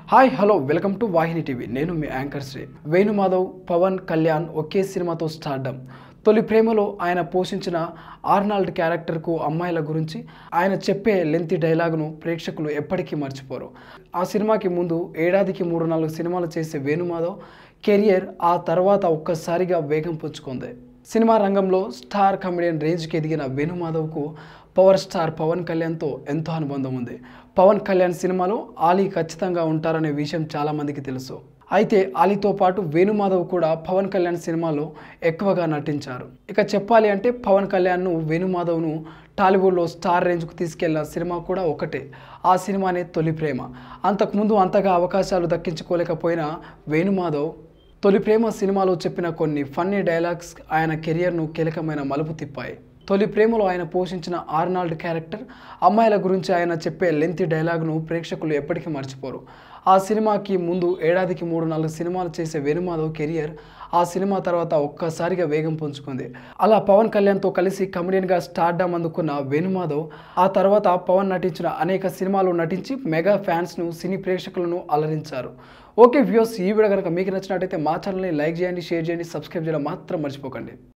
hi hello welcome to Vahini TV నేను మీ anchor Sri Venumadhav Pawan Kalyan ఒకే సినిమాతో స్టార్డమ్ తొలి ప్రేమలో ఆయన పోషించిన ఆర్నాల్డ్ క్యారెక్టర్కు అమ్మాయిల గురించి ఆయన చెప్పే లెంతి డైలాగును ప్రేక్షకులు ఎప్పటికీ మర్చిపోరు ఆ సినిమాకి ముందు ఏడాదికి మూడు నాలుగు సినిమాలు చేసే వేణుమాధవ్ కెరియర్ ఆ తర్వాత ఒక్కసారిగా వేగం పుంజుకుంది సినిమా రంగంలో స్టార్ కమెడియన్ రేంజ్కి ఎదిగిన వేణుమాధవ్కు పవర్ స్టార్ పవన్ కళ్యాణ్తో ఎంతో అనుబంధం ఉంది పవన్ కళ్యాణ్ సినిమాలో ఆలీ ఖచ్చితంగా ఉంటారనే విషయం చాలామందికి తెలుసు అయితే ఆలీతో పాటు వేణుమాధవ్ కూడా పవన్ కళ్యాణ్ సినిమాలో ఎక్కువగా నటించారు ఇక చెప్పాలి అంటే పవన్ కళ్యాణ్ను వేణుమాధవ్ను టాలీవుడ్లో స్టార్ రేంజ్కు తీసుకెళ్లిన సినిమా కూడా ఒకటే ఆ సినిమానే తొలి ప్రేమ అంతకుముందు అంతగా అవకాశాలు దక్కించుకోలేకపోయిన వేణుమాధవ్ తొలి ప్రేమ సినిమాలో చెప్పిన కొన్ని ఫన్నీ డైలాగ్స్ ఆయన కెరియర్ను కీలకమైన మలుపు తిప్పాయి తొలి ప్రేమలో ఆయన పోషించిన ఆర్నాల్డ్ క్యారెక్టర్ అమ్మాయిల గురించి ఆయన చెప్పే లెంతి డైలాగ్ను ప్రేక్షకులు ఎప్పటికీ మర్చిపోరు ఆ సినిమాకి ముందు ఏడాదికి మూడు నాలుగు సినిమాలు చేసే వేణుమాధవ్ కెరియర్ ఆ సినిమా తర్వాత ఒక్కసారిగా వేగం పుంజుకుంది అలా పవన్ కళ్యాణ్తో కలిసి కమెడియన్గా స్టార్డమ్ అందుకున్న వేణుమాధవ్ ఆ తర్వాత పవన్ నటించిన అనేక సినిమాలు నటించి మెగా ఫ్యాన్స్ను సినీ ప్రేక్షకులను అలరించారు ఓకే వ్యూస్ ఈ వీడియో కనుక మీకు నచ్చినట్టయితే మా ఛానల్ని లైక్ చేయండి షేర్ చేయండి సబ్స్క్రైబ్ చేయడం మాత్రం మర్చిపోకండి